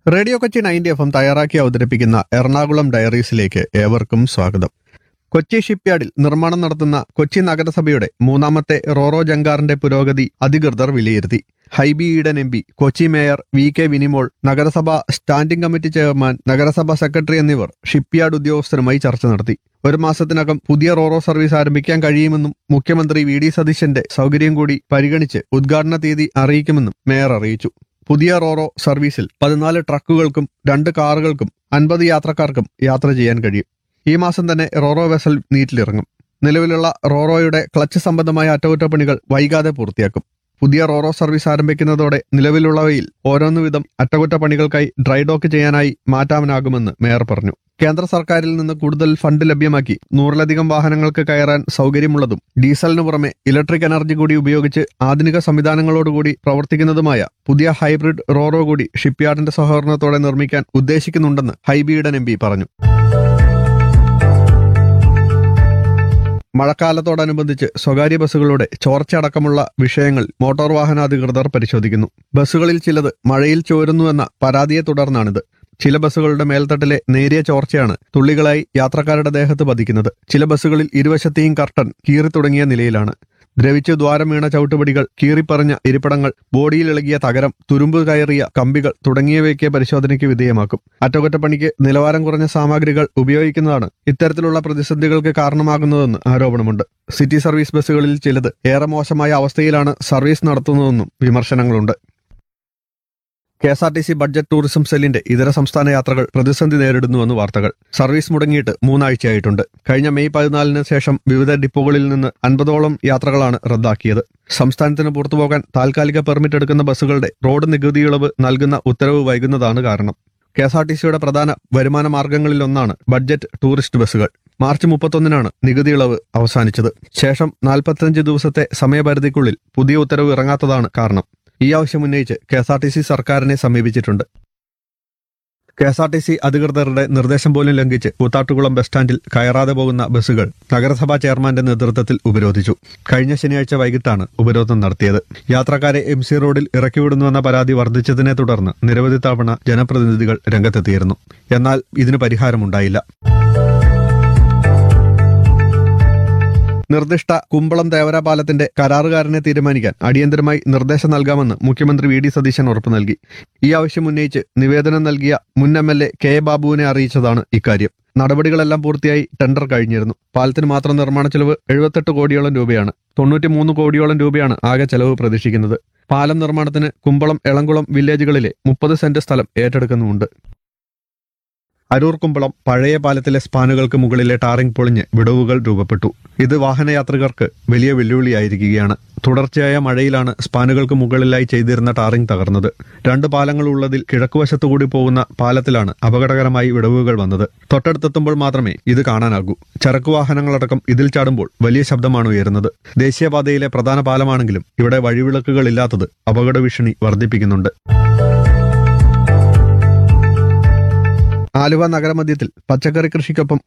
radio Kochi ninety F M തയ്യാറാക്കി അവതരിപ്പിക്കുന്ന എറണാകുളം ഡയറീസിലേക്ക് ഏവർക്കും സ്വാഗതം കൊച്ചി ഷിപ്പ്യാർഡിൽ നിർമ്മാണം നടത്തുന്ന കൊച്ചി നഗരസഭയുടെ മൂന്നാമത്തെ റോറോ ജങ്കാറിന്റെ പുരോഗതി അധികൃതർ വിലയിരുത്തി Hibi Eden M P Kochi mayor V K Vinimol നഗരസഭ സ്റ്റാൻഡിംഗ് കമ്മിറ്റി ചെയർമാൻ നഗരസഭ സെക്രട്ടറി എന്നിവർ ഷിപ്പ്യാർഡ് ഉദ്യോഗസ്ഥരുമായി ചർച്ച നടത്തി ഒരു മാസത്തിനകം പുതിയ റോറോ സർവീസ് ആരംഭിക്കാൻ കഴിയുമെന്നും മുഖ്യമന്ത്രി വി ഡി സതീശന്റെ സൗകര്യം കൂടി പരിഗണിച്ച് ഉദ്ഘാടന തീയതി അറിയിക്കുമെന്നും മേയർ അറിയിച്ചു പുതിയ റോറോ സർവീസിൽ പതിനാല് ട്രക്കുകൾക്കും രണ്ട് കാറുകൾക്കും അൻപത് യാത്രക്കാർക്കും യാത്ര ചെയ്യാൻ കഴിയും ഈ മാസം തന്നെ റോറോ വെസൽ നീറ്റിലിറങ്ങും നിലവിലുള്ള റോറോയുടെ ക്ലച്ച് സംബന്ധമായ അറ്റകുറ്റപ്പണികൾ വൈകാതെ പൂർത്തിയാക്കും പുതിയ റോറോ സർവീസ് ആരംഭിക്കുന്നതോടെ നിലവിലുള്ളവയിൽ ഓരോന്നു വിധം അറ്റകുറ്റപ്പണികൾക്കായി ഡ്രൈ ഡോക്ക് ചെയ്യാനായി മാറ്റാനാകുമെന്ന് മേയർ പറഞ്ഞു കേന്ദ്ര സർക്കാരിൽ നിന്ന് കൂടുതൽ ഫണ്ട് ലഭ്യമാക്കി നൂറിലധികം വാഹനങ്ങൾക്ക് കയറാൻ സൗകര്യമുള്ളതും ഡീസലിന് പുറമെ ഇലക്ട്രിക് എനർജി കൂടി ഉപയോഗിച്ച് ആധുനിക സംവിധാനങ്ങളോടുകൂടി പ്രവർത്തിക്കുന്നതുമായ പുതിയ ഹൈബ്രിഡ് റോറോ കൂടി ഷിപ്പ്യാർഡിന്റെ സഹകരണത്തോടെ നിർമ്മിക്കാൻ ഉദ്ദേശിക്കുന്നുണ്ടെന്ന് ഹൈബിയുടെ എം പറഞ്ഞു മഴക്കാലത്തോടനുബന്ധിച്ച് സ്വകാര്യ ബസ്സുകളുടെ ചോർച്ചയടക്കമുള്ള വിഷയങ്ങൾ മോട്ടോർ വാഹന അധികൃതർ പരിശോധിക്കുന്നു ബസ്സുകളിൽ ചിലത് മഴയിൽ ചോരുന്നുവെന്ന പരാതിയെ തുടർന്നാണിത് ചില ബസ്സുകളുടെ മേൽത്തട്ടിലെ നേരിയ ചോർച്ചയാണ് തുള്ളികളായി യാത്രക്കാരുടെ ദേഹത്ത് പതിക്കുന്നത് ചില ബസ്സുകളിൽ ഇരുവശത്തെയും കർട്ടൻ കീറി തുടങ്ങിയ നിലയിലാണ് ദ്രവിച്ച് ദ്വാരം വീണ ചവിട്ടുപടികൾ കീറിപ്പറഞ്ഞ ഇരിപ്പിടങ്ങൾ ബോഡിയിൽ ഇളകിയ തകരം തുരുമ്പ് കയറിയ കമ്പികൾ തുടങ്ങിയവയൊക്കെ പരിശോധനയ്ക്ക് വിധേയമാക്കും അറ്റകുറ്റപ്പണിക്ക് നിലവാരം കുറഞ്ഞ സാമഗ്രികൾ ഉപയോഗിക്കുന്നതാണ് ഇത്തരത്തിലുള്ള പ്രതിസന്ധികൾക്ക് കാരണമാകുന്നതെന്ന് ആരോപണമുണ്ട് സിറ്റി സർവീസ് ബസ്സുകളിൽ ചിലത് ഏറെ മോശമായ അവസ്ഥയിലാണ് സർവീസ് നടത്തുന്നതെന്നും വിമർശനങ്ങളുണ്ട് K S R T C budget tourism സെല്ലിന്റെ ഇതര സംസ്ഥാന യാത്രകൾ പ്രതിസന്ധി നേരിടുന്നുവെന്ന് വാർത്തകൾ സർവീസ് മുടങ്ങിയിട്ട് മൂന്നാഴ്ചയായിട്ടുണ്ട് കഴിഞ്ഞ മെയ് പതിനാലിന് ശേഷം വിവിധ ഡിപ്പോകളിൽ നിന്ന് അൻപതോളം യാത്രകളാണ് റദ്ദാക്കിയത് സംസ്ഥാനത്തിന് പുറത്തുപോകാൻ താൽക്കാലിക പെർമിറ്റ് എടുക്കുന്ന ബസ്സുകളുടെ റോഡ് നികുതി ഇളവ് നൽകുന്ന ഉത്തരവ് വൈകുന്നതാണ് കാരണം കെ എസ് ആർ ടി സിയുടെ പ്രധാന വരുമാന മാർഗങ്ങളിലൊന്നാണ് ബഡ്ജറ്റ് ടൂറിസ്റ്റ് ബസ്സുകൾ മാർച്ച് മുപ്പത്തൊന്നിനാണ് നികുതി ഇളവ് അവസാനിച്ചത് ശേഷം നാൽപ്പത്തഞ്ച് ദിവസത്തെ സമയപരിധിക്കുള്ളിൽ പുതിയ ഉത്തരവ് ഇറങ്ങാത്തതാണ് കാരണം ഈ ആവശ്യം ഉന്നയിച്ച് K S R T C സർക്കാരിനെ സമീപിച്ചിട്ടുണ്ട് K S R T C അധികൃതരുടെ നിർദ്ദേശം പോലും ലംഘിച്ച് കൂത്താട്ടുകുളം ബസ് സ്റ്റാൻഡിൽ കയറാതെ പോകുന്ന ബസ്സുകൾ നഗരസഭാ ചെയർമാന്റെ നേതൃത്വത്തിൽ ഉപരോധിച്ചു കഴിഞ്ഞ ശനിയാഴ്ച വൈകിട്ടാണ് ഉപരോധം നടത്തിയത് യാത്രക്കാരെ എം സി റോഡിൽ ഇറക്കിവിടുന്നുവെന്ന പരാതി വർദ്ധിച്ചതിനെ തുടർന്ന് നിരവധി തവണ ജനപ്രതിനിധികൾ രംഗത്തെത്തിയിരുന്നു എന്നാൽ ഇതിന് പരിഹാരമുണ്ടായില്ല നിർദ്ദിഷ്ട കുമ്പളം തേവര പാലത്തിന്റെ കരാറുകാരനെ തീരുമാനിക്കാൻ അടിയന്തരമായി നിർദ്ദേശം നൽകാമെന്ന് മുഖ്യമന്ത്രി വി ഡി സതീശൻ ഉറപ്പു നൽകി ഈ ആവശ്യം ഉന്നയിച്ച് നിവേദനം നൽകിയ മുൻ M L A K A ബാബുവിനെ അറിയിച്ചതാണ് ഇക്കാര്യം നടപടികളെല്ലാം പൂർത്തിയായി ടെൻഡർ കഴിഞ്ഞിരുന്നു പാലത്തിന് മാത്രം നിർമ്മാണ ചെലവ് എഴുപത്തെട്ട് കോടിയോളം രൂപയാണ് തൊണ്ണൂറ്റിമൂന്ന് കോടിയോളം രൂപയാണ് ആകെ ചെലവ് പ്രതീക്ഷിക്കുന്നത് പാലം നിർമ്മാണത്തിന് കുമ്പളം എളംകുളം വില്ലേജുകളിലെ മുപ്പത് സെന്റ് സ്ഥലം ഏറ്റെടുക്കുന്നുമുണ്ട് അരൂർ കുമ്പളം പഴയ പാലത്തിലെ സ്പാനുകൾക്ക് മുകളിലെ ടാറിംഗ് പൊളിഞ്ഞ് വിടവുകൾ രൂപപ്പെട്ടു ഇത് വാഹനയാത്രികർക്ക് വലിയ വെല്ലുവിളിയായിരിക്കുകയാണ് തുടർച്ചയായ മഴയിലാണ് സ്പാനുകൾക്ക് മുകളിലായി ചെയ്തിരുന്ന ടാറിംഗ് തകർന്നത് രണ്ട് പാലങ്ങൾ ഉള്ളതിൽ കിഴക്കുവശത്തുകൂടി പോകുന്ന പാലത്തിലാണ് അപകടകരമായി വിടവുകൾ വന്നത് തൊട്ടടുത്തെത്തുമ്പോൾ മാത്രമേ ഇത് കാണാനാകൂ ചരക്കു വാഹനങ്ങളടക്കം ഇതിൽ ചാടുമ്പോൾ വലിയ ശബ്ദമാണ് ഉയരുന്നത് ദേശീയപാതയിലെ പ്രധാന പാലമാണെങ്കിലും ഇവിടെ വഴിവിളക്കുകൾ ഇല്ലാത്തത് അപകട ഭീഷണി വർദ്ധിപ്പിക്കുന്നുണ്ട് ആലുവ നഗരമധ്യത്തിൽ പച്ചക്കറി കൃഷിക്കൊപ്പം